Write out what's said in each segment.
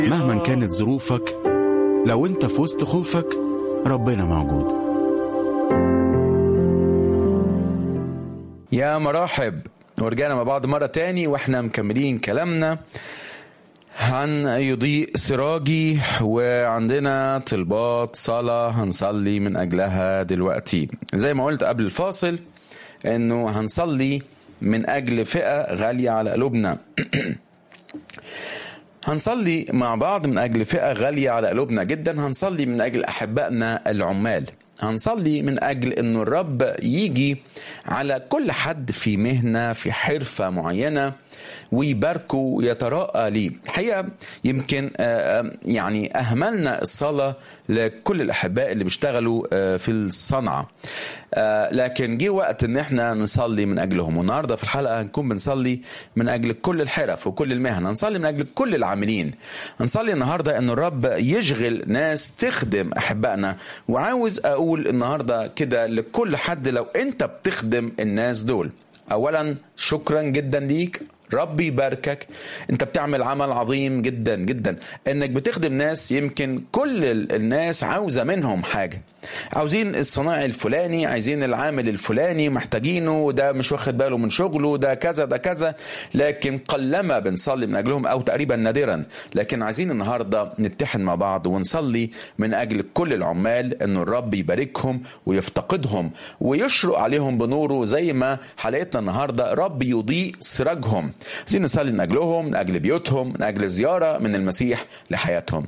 مهما كانت ظروفك لو انت في وسط خوفك ربنا موجود يا مرحب ورجعنا مع بعض مرة تاني واحنا مكملين كلامنا عن يضيء سراجي وعندنا طلبات صلاة هنصلي من أجلها دلوقتي زي ما قلت قبل الفاصل انه هنصلي من أجل فئة غالية على قلوبنا هنصلي مع بعض من أجل فئة غالية على قلوبنا جدا هنصلي من أجل أحبائنا العمال هنصلي من أجل أن الرب يجي على كل حد في مهنة في حرفة معينة ويباركه ويتراءى ليه الحقيقة يمكن يعني أهملنا الصلاة لكل الأحباء اللي بيشتغلوا في الصنعة لكن جه وقت ان احنا نصلي من اجلهم والنهارده في الحلقه هنكون بنصلي من اجل كل الحرف وكل المهن هنصلي من اجل كل العاملين هنصلي النهارده ان الرب يشغل ناس تخدم احبائنا وعاوز اقول النهارده كده لكل حد لو انت بتخدم الناس دول اولا شكرا جدا ليك ربي يباركك انت بتعمل عمل عظيم جدا جدا انك بتخدم ناس يمكن كل الناس عاوزه منهم حاجه عاوزين الصناعي الفلاني عايزين العامل الفلاني محتاجينه ده مش واخد باله من شغله ده كذا ده كذا لكن قلما بنصلي من اجلهم او تقريبا نادرا لكن عايزين النهارده نتحد مع بعض ونصلي من اجل كل العمال ان الرب يباركهم ويفتقدهم ويشرق عليهم بنوره زي ما حلقتنا النهارده رب يضيء سراجهم عايزين نصلي من اجلهم من اجل بيوتهم من اجل زياره من المسيح لحياتهم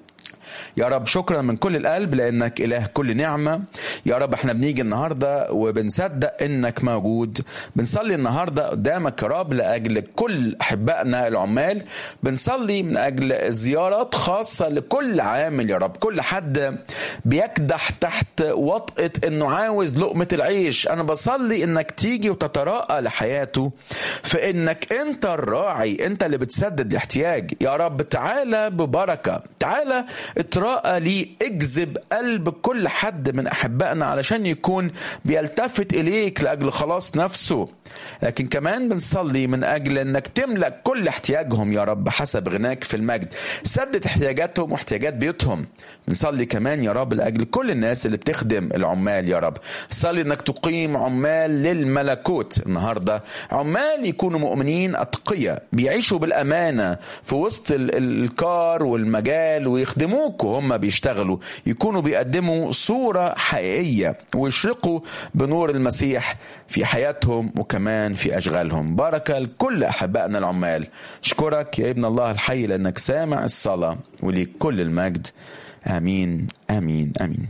يا رب شكرا من كل القلب لانك اله كل نعمه يا رب احنا بنيجي النهارده وبنصدق انك موجود بنصلي النهارده قدامك يا رب لاجل كل احبائنا العمال بنصلي من اجل زيارات خاصه لكل عامل يا رب كل حد بيكدح تحت وطئه انه عاوز لقمه العيش انا بصلي انك تيجي وتتراءى لحياته في انك انت الراعي انت اللي بتسدد الاحتياج يا رب تعالى ببركه تعالى اتراءى لي اجذب قلب كل حد من احبائنا علشان يكون بيلتفت اليك لاجل خلاص نفسه لكن كمان بنصلي من اجل انك تملا كل احتياجهم يا رب حسب غناك في المجد سدد احتياجاتهم واحتياجات بيوتهم بنصلي كمان يا رب لاجل كل الناس اللي بتخدم العمال يا رب صلي انك تقيم عمال للملكوت النهارده عمال يكونوا مؤمنين اتقياء بيعيشوا بالامانه في وسط الكار والمجال ويخدموك وهم بيشتغلوا يكونوا بيقدموا صوره حقيقيه ويشرقوا بنور المسيح في حياتهم وكمان في اشغالهم بركه لكل احبائنا العمال اشكرك يا ابن الله الحي لانك سامع الصلاه وليك كل المجد امين امين امين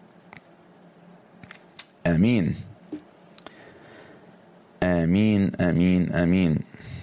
امين امين امين امين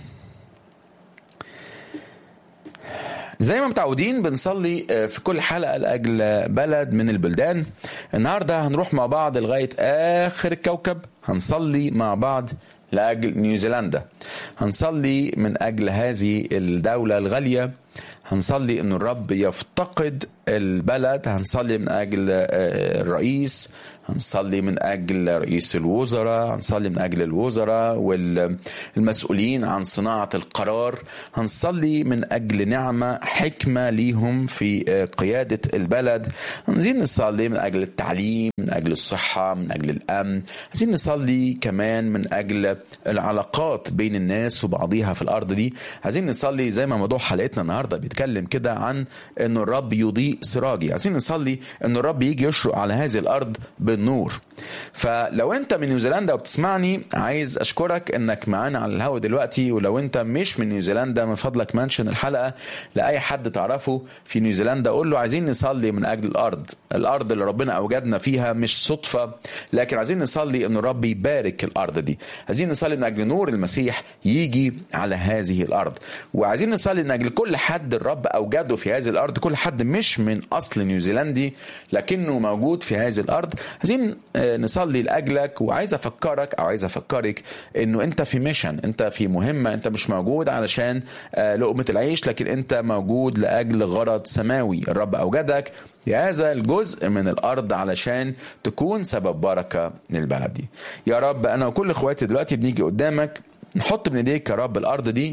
زي ما متعودين بنصلي في كل حلقه لاجل بلد من البلدان النهارده هنروح مع بعض لغايه اخر الكوكب هنصلي مع بعض لاجل نيوزيلندا هنصلي من اجل هذه الدوله الغاليه هنصلي ان الرب يفتقد البلد هنصلي من اجل الرئيس هنصلي من اجل رئيس الوزراء هنصلي من اجل الوزراء والمسؤولين عن صناعه القرار هنصلي من اجل نعمه حكمه ليهم في قياده البلد عايزين نصلي من اجل التعليم من اجل الصحه من اجل الامن عايزين نصلي كمان من اجل العلاقات بين الناس وبعضيها في الارض دي عايزين نصلي زي ما موضوع حلقتنا النهارده بيتكلم كده عن ان الرب يضيء سراجي عايزين نصلي ان الرب يجي يشرق على هذه الارض بالنور فلو انت من نيوزيلندا وبتسمعني عايز اشكرك انك معانا على الهوا دلوقتي ولو انت مش من نيوزيلندا من فضلك منشن الحلقه لاي حد تعرفه في نيوزيلندا قول له عايزين نصلي من اجل الارض الارض اللي ربنا اوجدنا فيها مش صدفه لكن عايزين نصلي ان الرب يبارك الارض دي عايزين نصلي من اجل نور المسيح يجي على هذه الارض وعايزين نصلي من اجل كل حد الرب اوجده في هذه الارض كل حد مش من اصل نيوزيلندي لكنه موجود في هذه الارض عايزين نصلي لاجلك وعايز افكرك او عايز افكرك انه انت في ميشن انت في مهمه انت مش موجود علشان لقمه العيش لكن انت موجود لاجل غرض سماوي الرب اوجدك هذا الجزء من الارض علشان تكون سبب بركه للبلد دي يا رب انا وكل اخواتي دلوقتي بنيجي قدامك نحط من ايديك يا رب الارض دي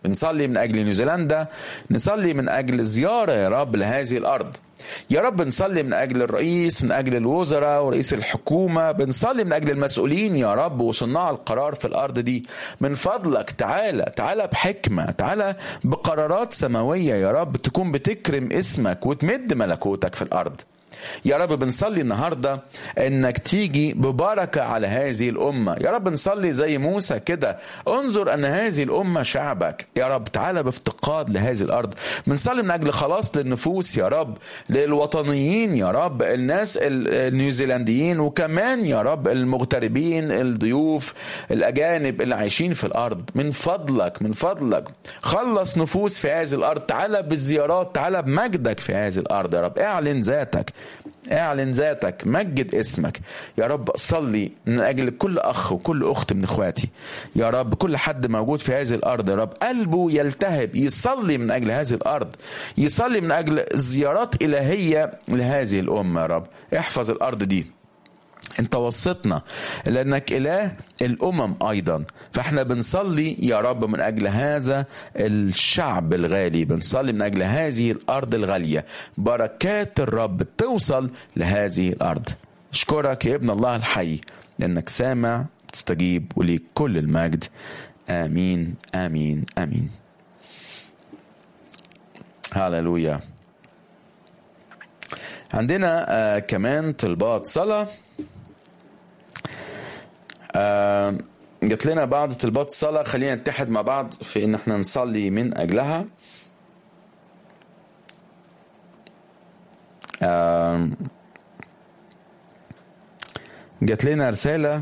بنصلي من اجل نيوزيلندا نصلي من اجل زياره يا رب لهذه الارض يا رب نصلي من اجل الرئيس من اجل الوزراء ورئيس الحكومه بنصلي من اجل المسؤولين يا رب وصناع القرار في الارض دي من فضلك تعالى تعالى بحكمه تعالى بقرارات سماويه يا رب تكون بتكرم اسمك وتمد ملكوتك في الارض يا رب بنصلي النهارده انك تيجي ببركه على هذه الامه يا رب نصلي زي موسى كده انظر ان هذه الامه شعبك يا رب تعالى بافتقاد لهذه الارض بنصلي من اجل خلاص للنفوس يا رب للوطنيين يا رب الناس النيوزيلنديين وكمان يا رب المغتربين الضيوف الاجانب اللي عايشين في الارض من فضلك من فضلك خلص نفوس في هذه الارض تعالى بالزيارات تعالى بمجدك في هذه الارض يا رب اعلن ذاتك اعلن ذاتك مجد اسمك يا رب صلي من اجل كل اخ وكل اخت من اخواتي يا رب كل حد موجود في هذه الارض يا رب قلبه يلتهب يصلي من اجل هذه الارض يصلي من اجل زيارات الهيه لهذه الامه يا رب احفظ الارض دي انت وسطنا لانك اله الامم ايضا فاحنا بنصلي يا رب من اجل هذا الشعب الغالي بنصلي من اجل هذه الارض الغاليه بركات الرب توصل لهذه الارض اشكرك يا ابن الله الحي لانك سامع تستجيب وليك كل المجد امين امين امين هللويا عندنا آه كمان طلبات صلاه آه جات لنا بعض طلبات صلاة خلينا نتحد مع بعض في ان احنا نصلي من اجلها آه جات لنا رسالة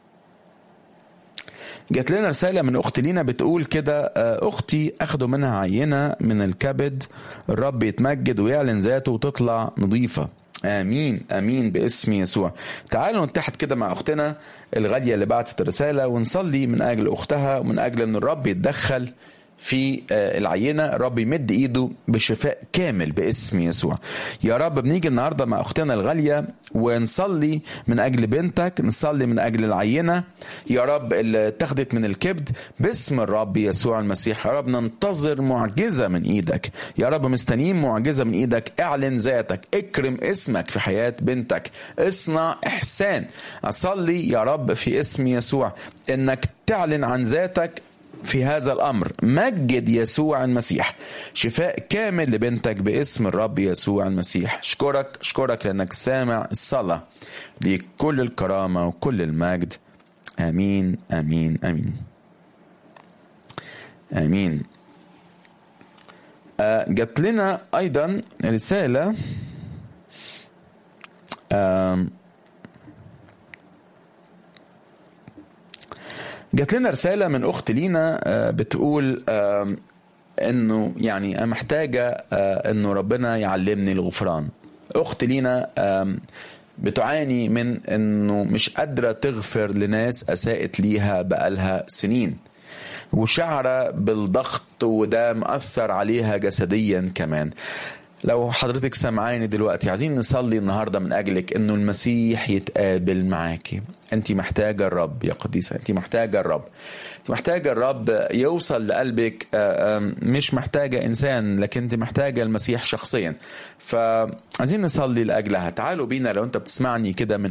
جات لنا رسالة من أخت لينا بتقول كده أختي أخدوا منها عينة من الكبد الرب يتمجد ويعلن ذاته وتطلع نظيفة امين امين باسم يسوع تعالوا نتحد كده مع اختنا الغاليه اللي بعتت الرساله ونصلي من اجل اختها ومن اجل ان الرب يتدخل في العينة الرب يمد ايده بشفاء كامل باسم يسوع يا رب بنيجي النهاردة مع اختنا الغالية ونصلي من اجل بنتك نصلي من اجل العينة يا رب اللي اتخذت من الكبد باسم الرب يسوع المسيح يا رب ننتظر معجزة من ايدك يا رب مستنيين معجزة من ايدك اعلن ذاتك اكرم اسمك في حياة بنتك اصنع احسان اصلي يا رب في اسم يسوع انك تعلن عن ذاتك في هذا الامر مجد يسوع المسيح شفاء كامل لبنتك باسم الرب يسوع المسيح اشكرك اشكرك لانك سامع الصلاه ليك كل الكرامه وكل المجد امين امين امين امين آه جات لنا ايضا رساله آه جات لنا رسالة من أخت لينا بتقول إنه يعني محتاجة إنه ربنا يعلمني الغفران أخت لينا بتعاني من إنه مش قادرة تغفر لناس أساءت ليها بقالها سنين وشعرة بالضغط وده مأثر عليها جسديا كمان لو حضرتك سامعاني دلوقتي عايزين نصلي النهارده من اجلك انه المسيح يتقابل معاكي انت محتاجه الرب يا قديسه انت محتاجه الرب انت محتاجه الرب يوصل لقلبك مش محتاجه انسان لكن انت محتاجه المسيح شخصيا فعايزين نصلي لاجلها تعالوا بينا لو انت بتسمعني كده من